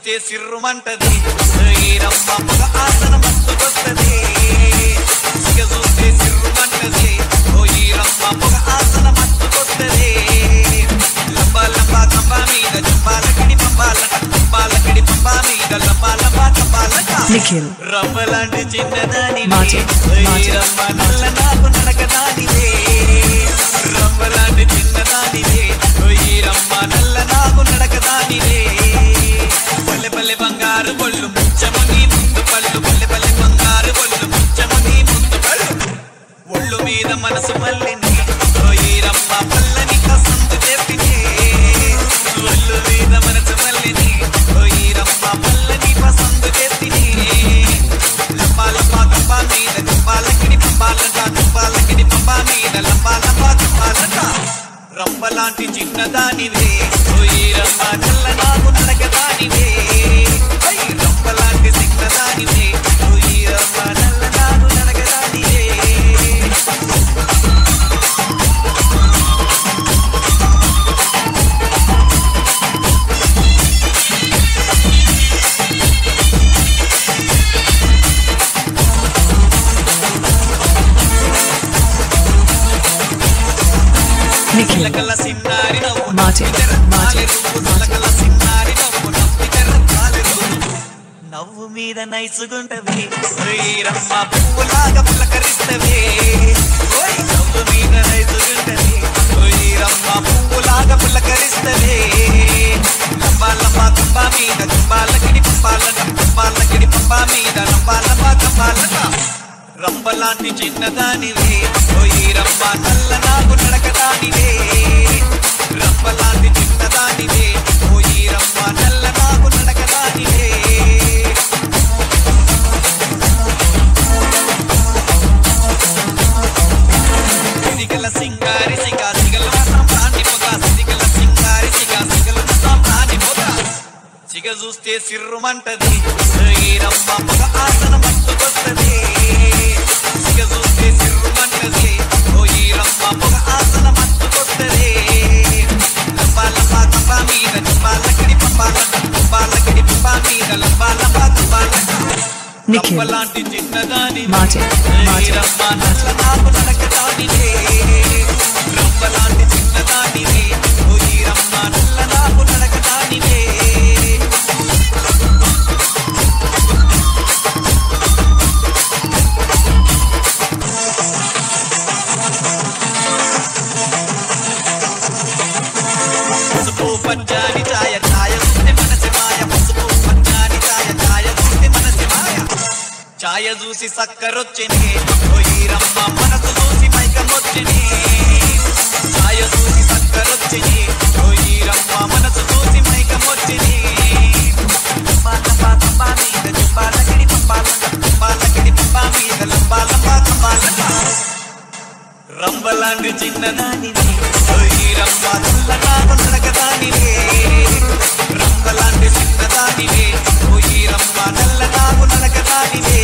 చూస్తే సిర్రుమంటది ఈరమ్మ పొగ ఆసన మత్తుకొస్తది సిగ చూస్తే సిర్రుమంటది ఓ ఈరమ్మ పొగ ఆసన మత్తుకొస్తది లంబా లంబా కంబా మీద జంబాలకిడి పంబాలట పంబాలకిడి పంబా మీద లంబా లంబా కంబాలట నిఖిల్ రవ్వలాంటి చిన్నదాని మాజీ, మాజీ. రమ్మ నల్ల నాకు నడకదానివే రవ్వలాంటి చిన్నదానివే ఈ రమ్మ నల్ల నాకు నడకదానివే పల్లె పల్లె బంగారు బొల్లు ముచ్చము నీ ముందు పళ్ళు పల్లె పల్లె బంగారు బొల్లు ముచ్చము నీ ముందు పళ్ళు ఒళ్ళు మీద మనసు మల్లిని ఈ రమ్మ పల్లని కసందు తెప్పితే ఒళ్ళు మీద మనసు మల్లిని ఈ రమ్మ పల్లని పసందు తెప్పిని లంబా లంబా కంబా మీద కంబాలకిడి పంబాలంట కంబాలకిడి పంబా మీద లంబా లంబా కంబాలంట రంబలాంటి చిన్నదానివే ఓయి రమ్మ నల్ల నాకు నడకదానివే ఐ రంబలాంటి చిన్నదానివే ఓయి రమ్మ నల్ల నాకు నడకదానివే నిఖిల్ చిలకల సిన్నారి నవ్వు మాజీ, నవ్వు మాజీ. రూపు చిలకల సిన్నారి నవ్వు నవ్వు తెరచాలి రూపు. నవ్వు మీద నైసుగుంటవి శ్రీరమ్మ పువ్వులాగా పులకరిస్తవే ఓయ్ నవ్వు మీద నైసుగుంటవి శ్రీరమ్మ పువ్వులాగా పులకరిస్తవే లంబా లంబా కంబా మీద కంబాలకిడి పంపాలట పంపాలకిడి పంపా మీద లంబా లంబా కంబాలట రంబలాంటి చిన్నదానివే ఓయి రంబ నల్ల నాకు నడకదానివే రంబలాంటి చిన్నదానివే ఓయి రంబ నల్ల నాకు నడకదానివే సిరిగల సింగారి సిగా సిగల సాంబ్రాణి పొగ సిరిగల సింగారి సిగా సిగల సాంబ్రాణి పొగ సిగ చూస్తే సిర్రుమంటది ఈరమ్మ పొగ ఆసన మత్తుకొస్తది సిగ చూస్తే సిర్రుమంటది ఓ ఈరమ్మ పొగ ఆసన మత్తుకొస్తది లంబా లంబా కంబా మీద లంబాలకిడి పంబాలంట లంబాలకిడి పంబా మీద లంబా లంబా కంబాలంట నిఖిల్ లాంటి చిన్నదాని మాజీ, మాజీ. రమ్మ నల్ల నాకు నడకదానివే రమ్మలాంటి చిన్నదానివే ఓ ఈ రమ్మ నల్ల నాకు నడకదానివే పసుపు పచ్చాని ఛాయ ఛాయ చూస్తే మనసి మాయ పసుపు పచ్చాని ఛాయ ఛాయ చూస్తే మనసి మాయ ఛాయ చూసి సక్కరొచ్చిని ఓయి రమ్మ మనసు చూసి మైకమొచ్చిని ఛాయ చూసి సక్కరొచ్చిని ఓయి రమ్మ మనసు చూసి మైకమొచ్చిని లంబాలకిడి పంపాలంట పంపాలకిడి పంపా మీద లంబా లంబా కంబాలంట రంబలాంటి చిన్నదానివి ఓయ్ రంబ నల్ల నాకు నడకదానివే రంబలాంటి చిన్నదానివే ఓయ్ రంబ నల్ల నాకు నడకదానివే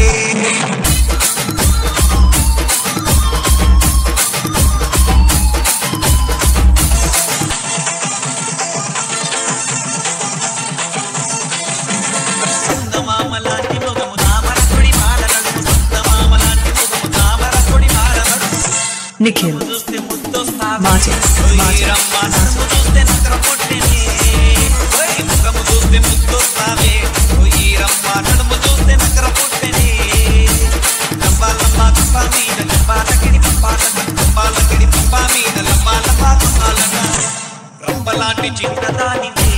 చందమామలాంటి మొగము తామరకుడి మాల నడుము చందమామలాంటి మొగము తామరకుడి మాల నడుము నిఖిల్ చూస్తే ముద్దొస్తావే. మాజీ, ఓయ్ మాజీ. రమ్మ నడుము చూస్తే నకర పుట్టెనే. ఓయ్ ముఖము చూస్తే ముద్దొస్తావే. ఓయ్ రమ్మ నడుము చూస్తే నకర పుట్టెనే. లంబా లంబా కంబా మీద లంబాలకిడి పంపాలట. లంబాలకిడి పంబా మీద లంబా లంబా కంబాలట. రంబలాంటి చిన్నదానివే